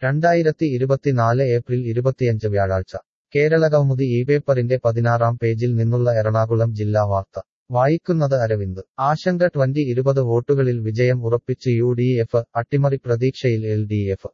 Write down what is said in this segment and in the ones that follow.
രണ്ടായിരത്തി ഇരുപത്തിനാല് ഏപ്രിൽ ഇരുപത്തിയഞ്ച് വ്യാഴാഴ്ച കേരളകൗമുദി ഈ പേപ്പറിന്റെ പതിനാറാം പേജിൽ നിന്നുള്ള എറണാകുളം ജില്ലാ വാർത്ത വായിക്കുന്നത് അരവിന്ദ് ആശങ്ക ട്വന്റി ഇരുപത് വോട്ടുകളിൽ വിജയം ഉറപ്പിച്ച് യു ഡി എഫ് അട്ടിമറി പ്രതീക്ഷയിൽ L D F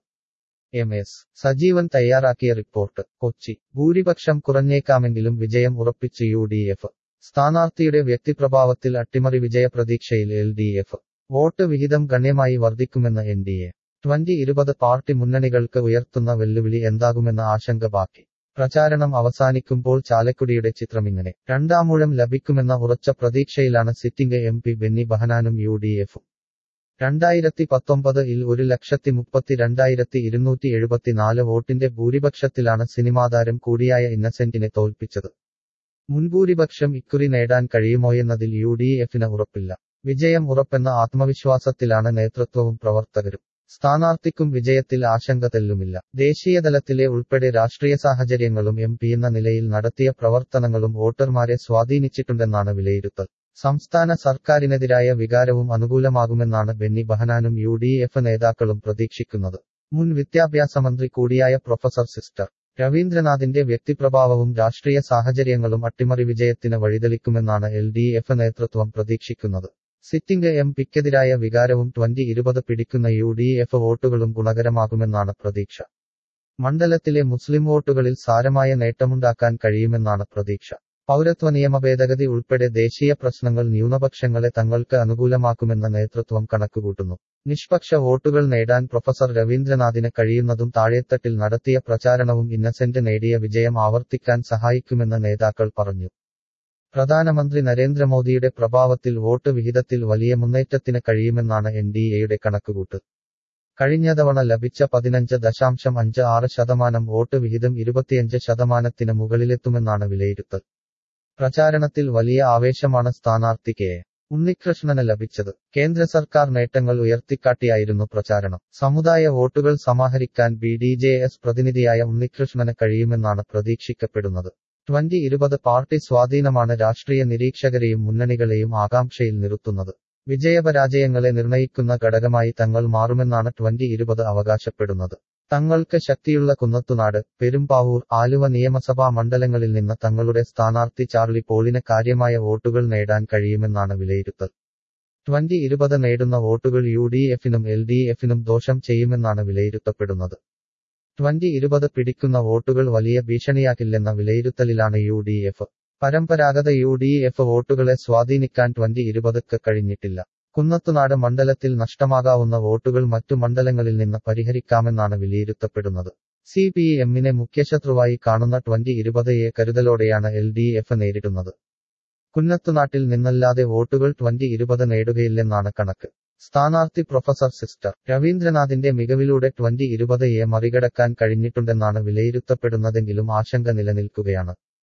M S Sajeevan തയ്യാറാക്കിയ റിപ്പോർട്ട് കൊച്ചി ഭൂരിപക്ഷം കുറഞ്ഞേക്കാമെങ്കിലും വിജയം ഉറപ്പിച്ച് യു ഡി എഫ് സ്ഥാനാർത്ഥിയുടെ വ്യക്തിപ്രഭാവത്തിൽ അട്ടിമറി വിജയ പ്രതീക്ഷയിൽ എൽ ഡി എഫ് വോട്ട് വിഹിതം ഗണ്യമായി വർദ്ധിക്കുമെന്ന് എൻ ഡി എ ട്വന്റി ഇരുപത് പാർട്ടി മുന്നണികൾക്ക് ഉയർത്തുന്ന വെല്ലുവിളി എന്താകുമെന്ന ആശങ്ക ബാക്കി പ്രചാരണം അവസാനിക്കുമ്പോൾ ചാലക്കുടിയുടെ ചിത്രമിങ്ങനെ രണ്ടാമൂഴം ലഭിക്കുമെന്ന ഉറച്ച പ്രതീക്ഷയിലാണ് സിറ്റിംഗ് എം പി ബെന്നി ബഹനാനും യു ഡി എഫും രണ്ടായിരത്തി പത്തൊമ്പത് ഇൽ ഒരു ലക്ഷത്തി മുപ്പത്തി രണ്ടായിരത്തി ഇരുന്നൂറ്റി എഴുപത്തിനാല് വോട്ടിന്റെ ഭൂരിപക്ഷത്തിലാണ് സിനിമാതാരം കൂടിയായ ഇന്നസെന്റിനെ തോൽപ്പിച്ചത് മുൻഭൂരിപക്ഷം ഇക്കുറി നേടാൻ കഴിയുമോയെന്നതിൽ യു ഡി എഫിന് ഉറപ്പില്ല വിജയം ഉറപ്പെന്ന ആത്മവിശ്വാസത്തിലാണ് നേതൃത്വവും പ്രവർത്തകരും സ്ഥാനാർത്ഥിക്കും വിജയത്തിൽ ആശങ്ക തെല്ലുമില്ല ദേശീയതലത്തിലെ ഉൾപ്പെടെ രാഷ്ട്രീയ സാഹചര്യങ്ങളും എം പി എന്ന നിലയിൽ നടത്തിയ പ്രവർത്തനങ്ങളും വോട്ടർമാരെ സ്വാധീനിച്ചിട്ടുണ്ടെന്നാണ് വിലയിരുത്തൽ സംസ്ഥാന സർക്കാരിനെതിരായ വികാരവും അനുകൂലമാകുമെന്നാണ് ബെന്നി ബഹനാനും യു ഡി എഫ് നേതാക്കളും പ്രതീക്ഷിക്കുന്നത് മുൻ വിദ്യാഭ്യാസ മന്ത്രി കൂടിയായ പ്രൊഫസർ സിസ്റ്റർ രവീന്ദ്രനാഥിന്റെ വ്യക്തിപ്രഭാവവും രാഷ്ട്രീയ സാഹചര്യങ്ങളും അട്ടിമറി വിജയത്തിന് വഴിതെളിക്കുമെന്നാണ് എൽ ഡി എഫ് നേതൃത്വം പ്രതീക്ഷിക്കുന്നത് സിറ്റിംഗ് എം പിക്കെതിരായ വികാരവും ട്വന്റി ഇരുപത് പിടിക്കുന്ന യു ഡി എഫ് വോട്ടുകളും ഗുണകരമാകുമെന്നാണ് പ്രതീക്ഷ മണ്ഡലത്തിലെ മുസ്ലിം വോട്ടുകളിൽ സാരമായ നേട്ടമുണ്ടാക്കാൻ കഴിയുമെന്നാണ് പ്രതീക്ഷ പൗരത്വ നിയമ ഭേദഗതി ഉൾപ്പെടെ ദേശീയ പ്രശ്നങ്ങൾ ന്യൂനപക്ഷങ്ങളെ തങ്ങൾക്ക് അനുകൂലമാക്കുമെന്ന നേതൃത്വം കണക്കുകൂട്ടുന്നു നിഷ്പക്ഷ വോട്ടുകൾ നേടാൻ പ്രൊഫസർ രവീന്ദ്രനാഥിന് കഴിയുന്നതും താഴെത്തട്ടിൽ നടത്തിയ പ്രചാരണവും ഇന്നസെന്റ് നേടിയ വിജയം ആവർത്തിക്കാൻ സഹായിക്കുമെന്ന് നേതാക്കൾ പറഞ്ഞു പ്രധാനമന്ത്രി നരേന്ദ്രമോദിയുടെ പ്രഭാവത്തിൽ വോട്ട് വിഹിതത്തിൽ വലിയ മുന്നേറ്റത്തിന് കഴിയുമെന്നാണ് എൻ ഡി എയുടെ കണക്കുകൂട്ട് കഴിഞ്ഞ തവണ ലഭിച്ച പതിനഞ്ച് ദശാംശം അഞ്ച് ആറ് ശതമാനം വോട്ട് വിഹിതം ഇരുപത്തിയഞ്ച് ശതമാനത്തിന് മുകളിലെത്തുമെന്നാണ് വിലയിരുത്തൽ പ്രചാരണത്തിൽ വലിയ ആവേശമാണ് സ്ഥാനാർത്ഥി കെ ഉണ്ണികൃഷ്ണന് ലഭിച്ചത് കേന്ദ്ര സർക്കാർ നേട്ടങ്ങൾ ഉയർത്തിക്കാട്ടിയായിരുന്നു പ്രചാരണം സമുദായ വോട്ടുകൾ സമാഹരിക്കാൻ ബി ഡി ജെ എസ് പ്രതിനിധിയായ ഉണ്ണികൃഷ്ണന് കഴിയുമെന്നാണ് പ്രതീക്ഷിക്കപ്പെടുന്നത് ട്വന്റി ഇരുപത് പാർട്ടി സ്വാധീനമാണ് രാഷ്ട്രീയ നിരീക്ഷകരെയും മുന്നണികളെയും ആകാംക്ഷയിൽ നിർത്തുന്നത് വിജയപരാജയങ്ങളെ നിർണയിക്കുന്ന ഘടകമായി തങ്ങൾ മാറുമെന്നാണ് ട്വന്റി ഇരുപത് അവകാശപ്പെടുന്നത് തങ്ങൾക്ക് ശക്തിയുള്ള കുന്നത്തുനാട് പെരുമ്പാവൂർ ആലുവ നിയമസഭാ മണ്ഡലങ്ങളിൽ നിന്ന് തങ്ങളുടെ സ്ഥാനാർത്ഥി ചാർലി പോളിന് കാര്യമായ വോട്ടുകൾ നേടാൻ കഴിയുമെന്നാണ് വിലയിരുത്തൽ ട്വന്റി ഇരുപത് നേടുന്ന വോട്ടുകൾ യു ഡി എഫിനും എൽ ഡി എഫിനും ദോഷം ചെയ്യുമെന്നാണ് വിലയിരുത്തപ്പെടുന്നത് ട്വന്റി ഇരുപത് പിടിക്കുന്ന വോട്ടുകൾ വലിയ ഭീഷണിയാകില്ലെന്ന വിലയിരുത്തലിലാണ് യു ഡി എഫ് പരമ്പരാഗത യു ഡി എഫ് വോട്ടുകളെ സ്വാധീനിക്കാൻ ട്വന്റി ഇരുപതക്ക് കഴിഞ്ഞിട്ടില്ല കുന്നത്തുനാട് മണ്ഡലത്തിൽ നഷ്ടമാകാവുന്ന വോട്ടുകൾ മറ്റു മണ്ഡലങ്ങളിൽ നിന്ന് പരിഹരിക്കാമെന്നാണ് വിലയിരുത്തപ്പെടുന്നത് സി പി എമ്മിനെ മുഖ്യശത്രുവായി കാണുന്ന ട്വന്റി ഇരുപത് എ കരുതലോടെയാണ് എൽ ഡി എഫ് നേരിടുന്നത് കുന്നത്തുനാട്ടിൽ നിന്നല്ലാതെ വോട്ടുകൾ ട്വന്റി ഇരുപത് നേടുകയില്ലെന്നാണ് കണക്ക് സ്ഥാനാർത്ഥി പ്രൊഫസർ സിസ്റ്റർ രവീന്ദ്രനാഥിന്റെ മികവിലൂടെ ട്വന്റി ഇരുപത് എ മറികടക്കാൻ കഴിഞ്ഞിട്ടുണ്ടെന്നാണ് വിലയിരുത്തപ്പെടുന്നതെങ്കിലും ആശങ്ക നിലനിൽക്കുകയാണ്